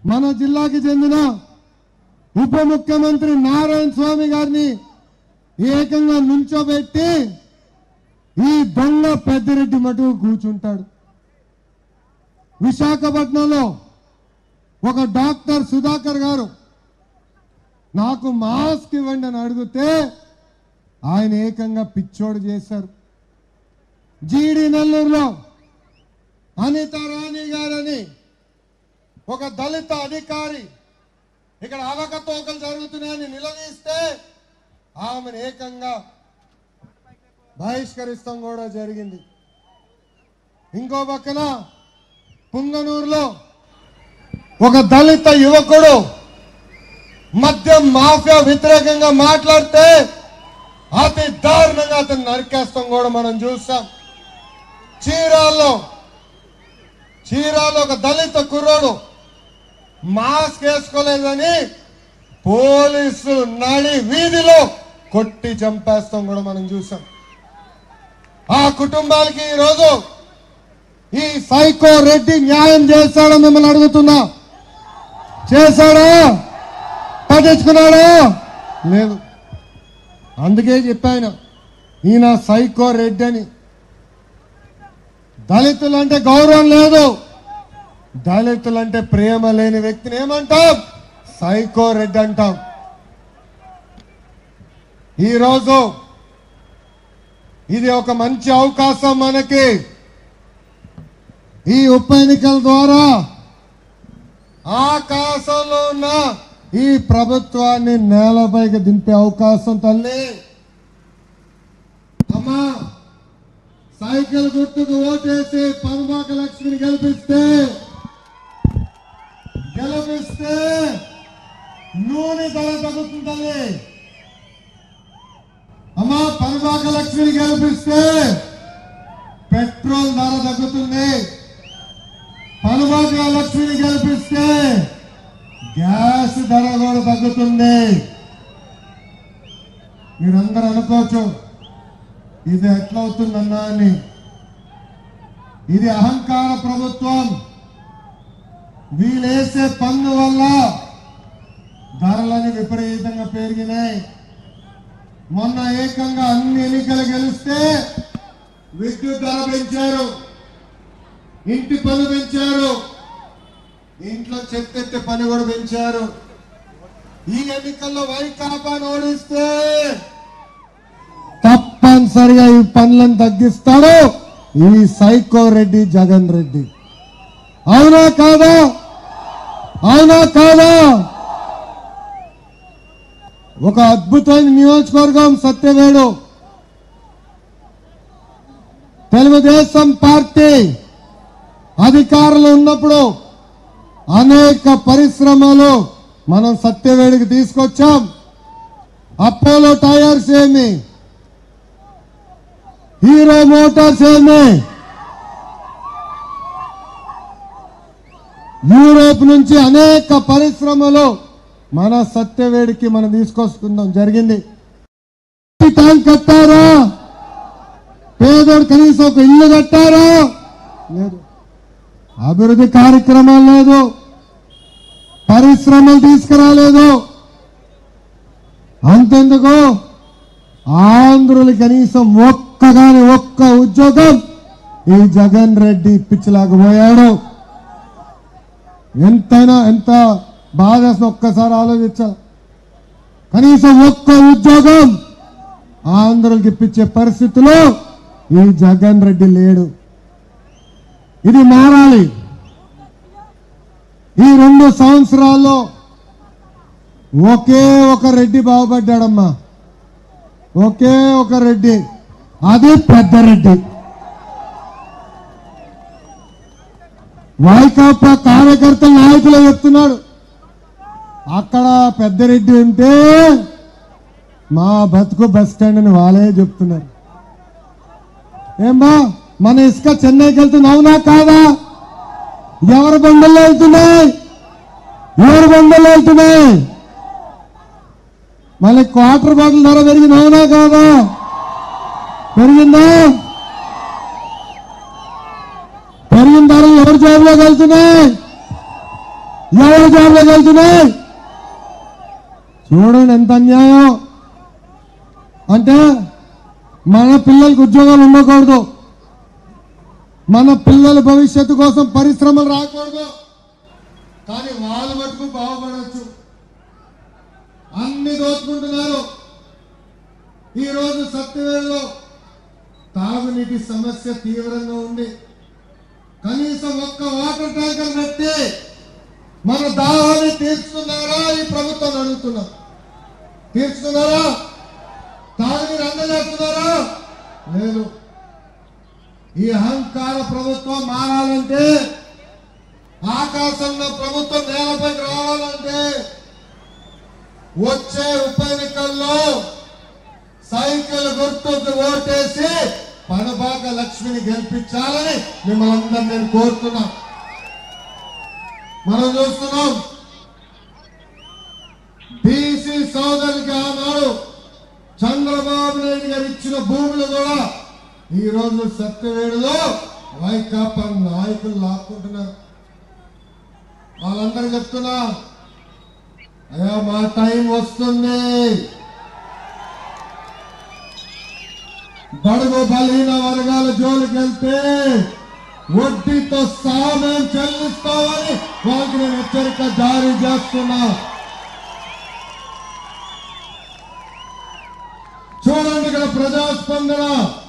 మన జిల్లాకి చెందిన ఉప ముఖ్యమంత్రి నారాయణ స్వామి గారిని ఏకంగా నుంచోబెట్టి ఈ దొంగ పెద్దిరెడ్డి మటుకు కూర్చుంటాడు విశాఖపట్నంలో ఒక డాక్టర్ సుధాకర్ గారు నాకు మాస్క్ ఇవ్వండి అని అడిగితే ఆయన ఏకంగా పిచ్చోడు చేశారు జీడి నెల్లూరులో అనిత రాణి గారని ఒక దళిత అధికారి ఇక్కడ అవకతవకలు జరుగుతున్నాయని నిలదీస్తే ఆమెను ఏకంగా బహిష్కరిస్తాం కూడా జరిగింది ఇంకో పక్కన పుంగనూరులో ఒక దళిత యువకుడు మద్యం మాఫియా వ్యతిరేకంగా మాట్లాడితే అతి దారుణంగా అతను నరికేస్తాం కూడా మనం చూసాం చీరాల్లో చీరాల్లో ఒక దళిత కుర్రోడు మాస్క్ వేసుకోలేదని పోలీసులు నడి వీధిలో కొట్టి చంపేస్తాం కూడా మనం చూసాం ఆ కుటుంబాలకి ఈరోజు ఈ సైకో రెడ్డి న్యాయం చేస్తాడో మిమ్మల్ని అడుగుతున్నా చేశాడా పట్టించుకున్నాడా లేదు అందుకే చెప్పాయన ఈయన సైకో రెడ్డి అని దళితులంటే గౌరవం లేదు దళితులంటే ప్రేమ లేని వ్యక్తిని ఏమంటాం సైకో రెడ్డి అంటాం ఈరోజు ఇది ఒక మంచి అవకాశం మనకి ఈ ఉప ఎన్నికల ద్వారా ఆకాశంలో ఉన్న ఈ ప్రభుత్వాన్ని నేలపైకి దింపే అవకాశం తల్లి అమ్మా సైకిల్ గుర్తుకు ఓటేసి పనుమాక లక్ష్మిని గెలిపిస్తే గెలిపిస్తే నూనె ధర తగ్గుతుంది తల్లి అమ్మా పనుమాక లక్ష్మిని గెలిపిస్తే పెట్రోల్ ధర తగ్గుతుంది పనుమాక లక్ష్మిని గెలిపిస్తే గ్యాస్ ధర కూడా తగ్గుతుంది మీరందరూ అనుకోవచ్చు ఇది ఎట్లా అవుతుందన్నా అని ఇది అహంకార ప్రభుత్వం వీళ్ళేసే పన్ను వల్ల ధరలని విపరీతంగా పెరిగినాయి మొన్న ఏకంగా అన్ని ఎన్నికలు గెలిస్తే విద్యుత్ ధర పెంచారు ఇంటి పన్ను పెంచారు ఇంట్లో చెత్తెత్తే పని కూడా పెంచారు ఈ ఎన్నికల్లో వైకాపాను ఓడిస్తే తప్పనిసరిగా ఈ పనులను తగ్గిస్తాడు ఈ సైకో రెడ్డి జగన్ రెడ్డి అవునా కాదా అవునా కాదా ఒక అద్భుతమైన నియోజకవర్గం సత్యవేడు తెలుగుదేశం పార్టీ అధికారంలో ఉన్నప్పుడు అనేక పరిశ్రమలు మనం సత్యవేడికి తీసుకొచ్చాం అపోలో టైర్స్ ఏమి హీరో మోటార్స్ ఏమి యూరోప్ నుంచి అనేక పరిశ్రమలు మన సత్యవేడికి మనం తీసుకొసుకుందాం జరిగింది ట్యాంక్ కట్టారా పేదోడు కనీసం ఒక ఇల్లు కట్టారా లేదు అభివృద్ధి కార్యక్రమాలు లేదు పరిశ్రమలు తీసుకురాలేదు అంతెందుకు ఆంధ్రులు కనీసం ఒక్కగాని ఒక్క ఉద్యోగం ఈ జగన్ రెడ్డి ఇప్పించలేకపోయాడు ఎంతైనా ఎంత బాధ ఒక్కసారి ఆలోచించా కనీసం ఒక్క ఉద్యోగం ఆంధ్రులకు ఇప్పించే పరిస్థితిలో ఈ జగన్ రెడ్డి లేడు ఇది మారాలి ఈ రెండు సంవత్సరాల్లో ఒకే ఒక రెడ్డి బాగుపడ్డాడమ్మా ఒకే ఒక రెడ్డి అది పెద్ద రెడ్డి వైకాపా కార్యకర్త నాయకులు చెప్తున్నాడు అక్కడ పెద్దరెడ్డి ఉంటే మా బతుకు బస్ స్టాండ్ అని వాళ్ళే చెప్తున్నారు ఏమ్మా మన ఇసుక చెన్నైకి వెళ్తుంది అవునా కాదా ఎవరి బండల్లో వెళ్తున్నాయి ఎవరి బండల్లో వెళ్తున్నాయి మళ్ళీ క్వార్టర్ బాటిల్ ధర పెరిగింది అవునా కాదా పెరిగిందా పెరిగిన ధరలు ఎవరి జేబులోకి వెళ్తున్నాయి ఎవరి జాబ్లోకి వెళ్తున్నాయి చూడండి ఎంత అన్యాయం అంటే మన పిల్లలకు ఉద్యోగాలు ఉండకూడదు మన పిల్లల భవిష్యత్తు కోసం పరిశ్రమలు రాకూడదు కానీ వాళ్ళు మటుకు బాగుపడవచ్చు అన్ని దోచుకుంటున్నారు ఈరోజు సత్యవేళలో తాగునీటి సమస్య తీవ్రంగా ఉంది కనీసం ఒక్క వాటర్ ట్యాంకర్ పెట్టి మన దాహాన్ని తీర్చుతున్నారా ఈ ప్రభుత్వం అడుగుతున్నాం తీర్చుతున్నారా తాగునీరు అందజేస్తున్నారా లేదు ఈ అహంకార ప్రభుత్వం మారాలంటే ఆకాశంలో ప్రభుత్వం నేలపైకి రావాలంటే వచ్చే ఉప ఎన్నికల్లో సైకిల్ గుర్తుకు ఓటేసి పనబాక లక్ష్మిని గెలిపించాలని మిమ్మల్ని అందరినీ నేను కోరుతున్నా మనం చూస్తున్నాం బీసీ సోదరికి ఆనాడు చంద్రబాబు నాయుడు గారు ఇచ్చిన భూములు కూడా ఈ రోజు సత్యవేడులో వైకాపా నాయకులు లాక్కుంటున్నారు వాళ్ళందరూ చెప్తున్నా అయ్యా మా టైం వస్తుంది బడుగు బలహీన వర్గాల జోలికి వెళ్తే వడ్డీతో సామేం చెల్లిస్తామని వాళ్ళకి నేను హెచ్చరిక జారీ చేస్తున్నా చూడండి ఇక్కడ ప్రజాస్పందన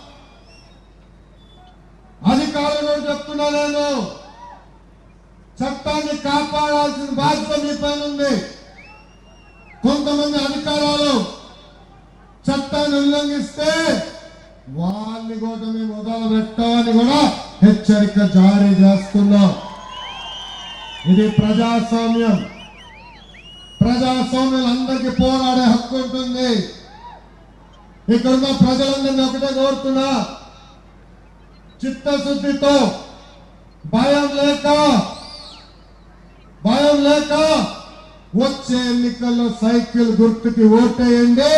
అధికారులు చెప్తున్నా నేను చట్టాన్ని కాపాడాల్సిన బాధ్యత మీ పైన ఉంది కొంతమంది అధికారాలు చట్టాన్ని ఉల్లంఘిస్తే వాళ్ళని కూడా మేము మొదలు పెట్టామని కూడా హెచ్చరిక జారీ చేస్తున్నాం ఇది ప్రజాస్వామ్యం ప్రజాస్వామ్యం అందరికీ పోరాడే హక్కు ఉంటుంది ఇక్కడున్న ప్రజలందరినీ ఒకటే కోరుతున్నా చిత్తశుద్ధితో భయం లేక భయం లేక వచ్చే ఎన్నికల్లో సైకిల్ గుర్తుకి ఓటేయండి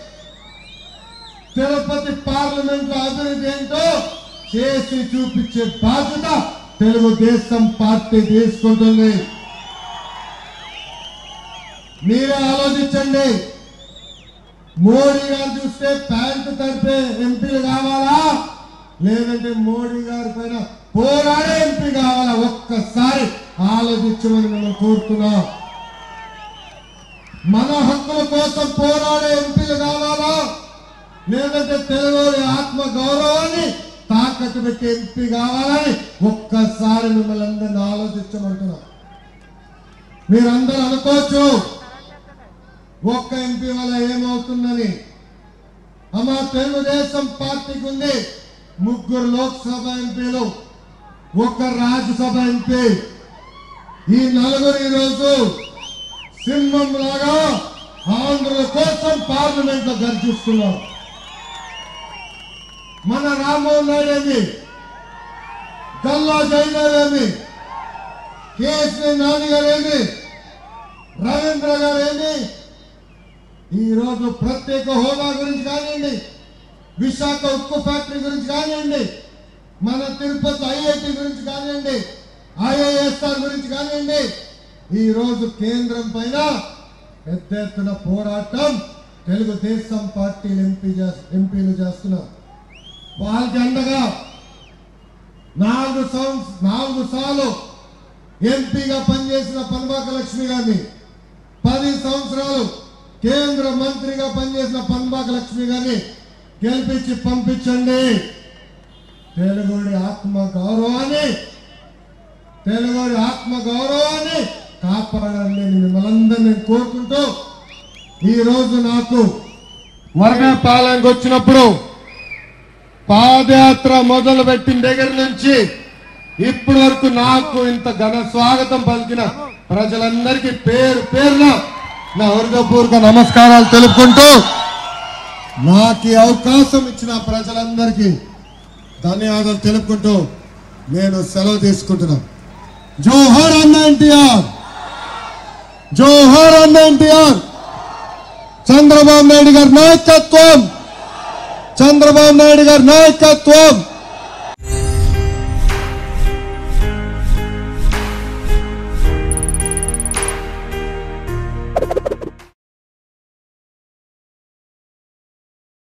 తిరుపతి పార్లమెంట్ లో అభివృద్ధి ఏంటో చేసి చూపించే బాధ్యత తెలుగుదేశం పార్టీ తీసుకుంటుంది మీరే ఆలోచించండి మోడీ గారు చూస్తే ప్యాంటు తడిపే ఎంపీలు కావాలా లేదంటే మోడీ గారి పైన పోరాడే ఎంపీ కావాలా ఒక్కసారి ఆలోచించమని మేము కోరుతున్నాం మన హక్కుల కోసం పోరాడే ఎంపీలు కావాలా లేదంటే తెలుగువారి ఆత్మ గౌరవాన్ని తాకట్టు పెట్టే ఎంపీ కావాలని ఒక్కసారి మిమ్మల్ని అందరిని ఆలోచించమంటున్నా మీరందరూ అనుకోవచ్చు ఒక్క ఎంపీ వల్ల ఏమవుతుందని అమ్మా తెలుగుదేశం పార్టీకి ఉంది ముగ్గురు లోక్సభ ఎంపీలు ఒక రాజ్యసభ ఎంపీ ఈ నలుగురు ఈరోజు సింహం లాగా ఆంధ్రుల కోసం పార్లమెంట్ లో గర్జిస్తున్నారు మన రామ్మోహన్ నాయుడు ఏమి గల్లా జయదేవ్ ఏమి కేసీ నాని గారు ఏమి రవీంద్ర గారు ఏమి ఈ రోజు ప్రత్యేక హోదా గురించి కానివ్వండి విశాఖ ఉక్కు ఫ్యాక్టరీ గురించి కానివ్వండి మన తిరుపతి ఐఐటి గురించి కానివ్వండి ఐఐఎస్ఆర్ గురించి కానివ్వండి ఈ రోజు కేంద్రం పైన పెద్ద ఎత్తున పోరాటం తెలుగుదేశం పార్టీలు ఎంపీ చేస్- ఎంపీలు చేస్తున్నారు వాళ్ళకి అండగా నాలుగు సంవత్స నాలుగు సార్లు ఎంపీగా పనిచేసిన పనబాక లక్ష్మి గారిని పది సంవత్సరాలు కేంద్ర మంత్రిగా పనిచేసిన పన్బాక లక్ష్మి గారిని గెలిపించి పంపించండి తెలుగుడి ఆత్మ గౌరవాన్ని తెలుగుడి ఆత్మ గౌరవాన్ని కాపాడాలని నేను మిమ్మల్ని అందరినీ నేను కోరుకుంటూ ఈ రోజు నాకు వరమేపాలెంకి వచ్చినప్పుడు పాదయాత్ర మొదలు పెట్టిన దగ్గర నుంచి ఇప్పటి వరకు నాకు ఇంత ఘన స్వాగతం పలికిన ప్రజలందరికీ పేరు పేరున నా హృదయపూర్వక నమస్కారాలు తెలుపుకుంటూ నాకు ఈ అవకాశం ఇచ్చిన ప్రజలందరికీ ధన్యవాదాలు తెలుపుకుంటూ నేను సెలవు తీసుకుంటున్నాను జోహర్ అన్న ఎన్టీఆర్ జోహర్ అన్న ఎన్టీఆర్ చంద్రబాబు నాయుడు గారి నాయకత్వం చంద్రబాబు నాయుడు గారి నాయకత్వం